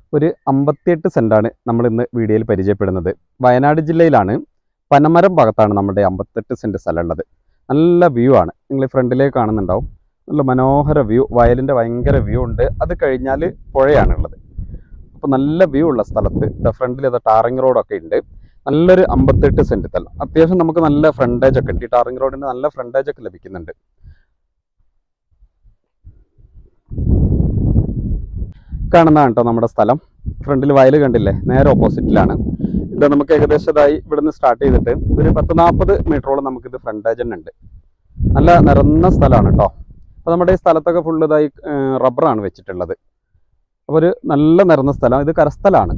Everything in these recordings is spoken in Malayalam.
ഒരു അമ്പത്തിയെട്ട് സെൻറ്റാണ് നമ്മൾ ഇന്ന് വീഡിയോയിൽ പരിചയപ്പെടുന്നത് വയനാട് ജില്ലയിലാണ് പനമരം ഭാഗത്താണ് നമ്മുടെ അമ്പത്തെട്ട് സെൻറ്റ് സ്ഥലം ഉള്ളത് നല്ല വ്യൂ ആണ് നിങ്ങൾ ഫ്രണ്ടിലേക്ക് കാണുന്നുണ്ടാവും നല്ല മനോഹര വ്യൂ വയലിൻ്റെ ഭയങ്കര വ്യൂ ഉണ്ട് അത് കഴിഞ്ഞാൽ പുഴയാണുള്ളത് അപ്പോൾ നല്ല വ്യൂ ഉള്ള സ്ഥലത്ത് ഫ്രണ്ടിൽ ഇത് ടാറിങ് റോഡൊക്കെ ഉണ്ട് നല്ലൊരു അമ്പത്തെട്ട് സെൻറ്റ് സ്ഥലം അത്യാവശ്യം നമുക്ക് നല്ല ഫ്രണ്ടേജ് ഒക്കെ ഉണ്ട് ഈ ടാറിങ് റോഡിന് നല്ല ഫ്രണ്ടേജ് ഒക്കെ ലഭിക്കുന്നുണ്ട് കാണുന്നതാണ് കേട്ടോ നമ്മുടെ സ്ഥലം ഫ്രണ്ടിൽ വയൽ കണ്ടില്ലേ നേരെ ഓപ്പോസിറ്റിലാണ് ഇത് നമുക്ക് ഏകദേശം ഇതായി ഇവിടുന്ന് സ്റ്റാർട്ട് ചെയ്തിട്ട് ഒരു പത്ത് നാൽപ്പത് മീറ്ററോളം നമുക്കിത് ഫ്രണ്ടേജ് തന്നെ ഉണ്ട് നല്ല നിറന്ന സ്ഥലമാണ് കേട്ടോ അപ്പോൾ നമ്മുടെ ഈ സ്ഥലത്തൊക്കെ ഫുള്ള് ഇതായി റബ്ബറാണ് വെച്ചിട്ടുള്ളത് അപ്പോൾ ഒരു നല്ല നിറഞ്ഞ സ്ഥലം ഇത് കരസ്ഥലമാണ്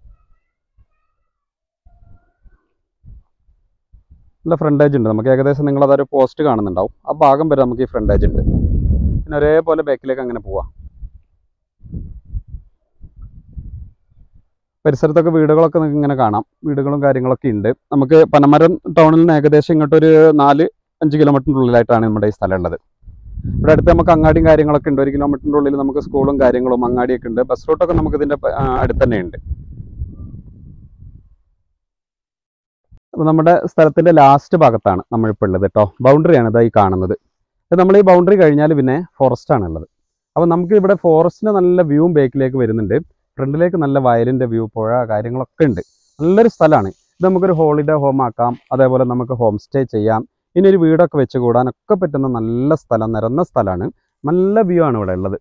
നല്ല ഫ്രണ്ടേജ് ഉണ്ട് നമുക്ക് ഏകദേശം നിങ്ങൾ അതൊരു പോസ്റ്റ് കാണുന്നുണ്ടാവും ആ ഭാഗം വരെ നമുക്ക് ഈ ഫ്രണ്ടേജ് ഉണ്ട് പിന്നെ ഒരേപോലെ ബാക്കിലേക്ക് അങ്ങനെ പോവാം പരിസരത്തൊക്കെ വീടുകളൊക്കെ നിങ്ങൾക്ക് ഇങ്ങനെ കാണാം വീടുകളും കാര്യങ്ങളൊക്കെ ഉണ്ട് നമുക്ക് പനമരം ടൗണിൽ നിന്ന് ഏകദേശം ഇങ്ങോട്ടൊരു നാല് അഞ്ച് കിലോമീറ്ററിൻ്റെ ഉള്ളിലായിട്ടാണ് നമ്മുടെ ഈ സ്ഥലം ഉള്ളത് ഇവിടെ അടുത്ത് നമുക്ക് അങ്ങാടിയും കാര്യങ്ങളൊക്കെ ഉണ്ട് ഒരു കിലോമീറ്ററിൻ്റെ ഉള്ളിൽ നമുക്ക് സ്കൂളും കാര്യങ്ങളും അങ്ങാടിയൊക്കെ ഉണ്ട് ബസ് റൂട്ടൊക്കെ നമുക്ക് ഇതിൻ്റെ അടുത്ത് തന്നെ ഉണ്ട് അപ്പോൾ നമ്മുടെ സ്ഥലത്തിൻ്റെ ലാസ്റ്റ് ഭാഗത്താണ് നമ്മളിപ്പോൾ ഉള്ളത് കേട്ടോ ബൗണ്ടറിയാണ് ഇതായി കാണുന്നത് ഇത് നമ്മൾ ഈ ബൗണ്ടറി കഴിഞ്ഞാൽ പിന്നെ ഫോറസ്റ്റ് ആണ് ഉള്ളത് അപ്പോൾ നമുക്ക് ഇവിടെ ഫോറസ്റ്റിൻ്റെ നല്ല വ്യൂവും ബേക്കിലേക്ക് വരുന്നുണ്ട് ഫ്രണ്ടിലേക്ക് നല്ല വയലിൻ്റെ വ്യൂ പുഴ കാര്യങ്ങളൊക്കെ ഉണ്ട് നല്ലൊരു സ്ഥലമാണ് ഇത് നമുക്കൊരു ഹോളിഡേ ഹോം ആക്കാം അതേപോലെ നമുക്ക് ഹോം സ്റ്റേ ചെയ്യാം ഇനി ഒരു വീടൊക്കെ വെച്ച് കൂടാനൊക്കെ പറ്റുന്ന നല്ല സ്ഥലം നിരന്ന സ്ഥലമാണ് നല്ല വ്യൂ ആണ് ഇവിടെ ഉള്ളത്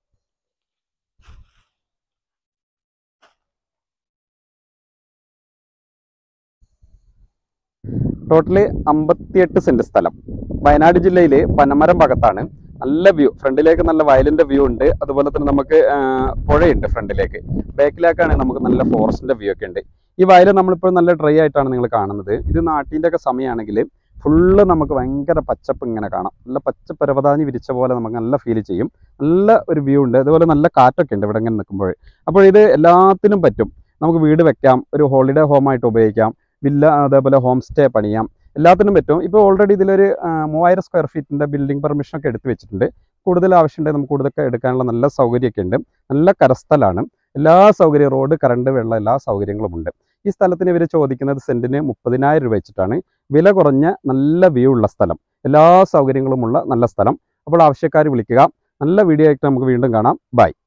ടോട്ടല് അമ്പത്തിയെട്ട് സെന്റ് സ്ഥലം വയനാട് ജില്ലയിലെ പനമരം ഭാഗത്താണ് നല്ല വ്യൂ ഫ്രണ്ടിലേക്ക് നല്ല വയലിന്റെ വ്യൂ ഉണ്ട് അതുപോലെ തന്നെ നമുക്ക് ആ, പുഴയുണ്ട് ഫ്രണ്ടിലേക്ക് ബാക്കിലേക്കാണ് നമുക്ക് നല്ല ഫോറസ്റ്റിന്റെ വ്യൂ ഒക്കെ ഉണ്ട് ഈ വയൽ നമ്മളിപ്പോൾ നല്ല ഡ്രൈ ആയിട്ടാണ് നിങ്ങൾ കാണുന്നത് ഇത് നാട്ടിൻ്റെ ഒക്കെ സമയമാണെങ്കിൽ ഫുള്ള് നമുക്ക് ഭയങ്കര പച്ചപ്പ് ഇങ്ങനെ കാണാം നല്ല പച്ച പരവതാനി വിരിച്ച പോലെ നമുക്ക് നല്ല ഫീൽ ചെയ്യും നല്ല ഒരു വ്യൂ ഉണ്ട് അതുപോലെ നല്ല കാറ്റൊക്കെ ഉണ്ട് ഇവിടെ ഇങ്ങനെ നിൽക്കുമ്പോൾ അപ്പോൾ ഇത് എല്ലാത്തിനും പറ്റും നമുക്ക് വീട് വെക്കാം ഒരു ഹോളിഡേ ഹോമായിട്ട് ഉപയോഗിക്കാം വില്ല അതേപോലെ ഹോം സ്റ്റേ പണിയാം എല്ലാത്തിനും പറ്റും ഇപ്പോൾ ഓൾറെഡി ഇതിലൊരു ആ, മൂവായിരം സ്ക്വയർ ഫീറ്റിൻ്റെ ബിൽഡിംഗ് പെർമിഷൻ ഒക്കെ എടുത്ത് വെച്ചിട്ടുണ്ട് കൂടുതൽ ആവശ്യമുണ്ടെങ്കിൽ നമുക്ക് കൂടുതലൊക്കെ എടുക്കാനുള്ള നല്ല സൗകര്യമൊക്കെ ഉണ്ട് നല്ല കരസ്ഥലാണ് എല്ലാ സൗകര്യവും റോഡ് കറണ്ട് വെള്ളം എല്ലാ സൗകര്യങ്ങളും ഉണ്ട് ഈ സ്ഥലത്തിന് ഇവർ ചോദിക്കുന്നത് സെൻറ്റിന് മുപ്പതിനായിരം രൂപ വെച്ചിട്ടാണ് വില കുറഞ്ഞ നല്ല വ്യൂ ഉള്ള സ്ഥലം എല്ലാ സൗകര്യങ്ങളുമുള്ള നല്ല സ്ഥലം അപ്പോൾ ആവശ്യക്കാർ വിളിക്കുക നല്ല വീഡിയോ ആയിട്ട് നമുക്ക് വീണ്ടും കാണാം ബൈ